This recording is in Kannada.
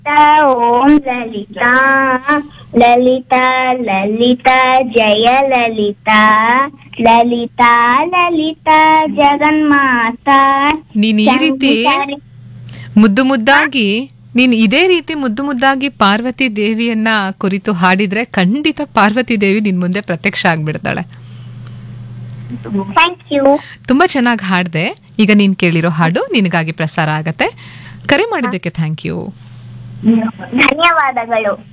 ಓಂ ಲಲಿತಾ ಲಲಿತಾ ಲಲಿತಾ ಜಯ ಲಲಿತಾ ಲಲಿತಾ ಲಲಿತಾ ಜಗನ್ಮಾತಾ ನೀನ್ ಈ ರೀತಿ ಮುದ್ದು ಮುದ್ದಾಗಿ ನೀನ್ ಇದೇ ರೀತಿ ಮುದ್ದು ಮುದ್ದಾಗಿ ಪಾರ್ವತಿ ದೇವಿಯನ್ನ ಕುರಿತು ಹಾಡಿದ್ರೆ ಖಂಡಿತ ಪಾರ್ವತಿ ದೇವಿ ನಿನ್ ಮುಂದೆ ಪ್ರತ್ಯಕ್ಷ ಆಗ್ಬಿಡ್ತಾಳೆ ಥ್ಯಾಂಕ್ ಯು ತುಂಬಾ ಚೆನ್ನಾಗಿ ಹಾಡ್ದೆ ಈಗ ನೀನ್ ಕೇಳಿರೋ ಹಾಡು ನಿನಗಾಗಿ ಪ್ರಸಾರ ಆಗತ್ತೆ ಕರೆ ಮಾಡಿದ್ದಕ್ಕೆ ಥ್ಯಾಂಕ್ ಯು ಧನ್ಯವಾದಗಳು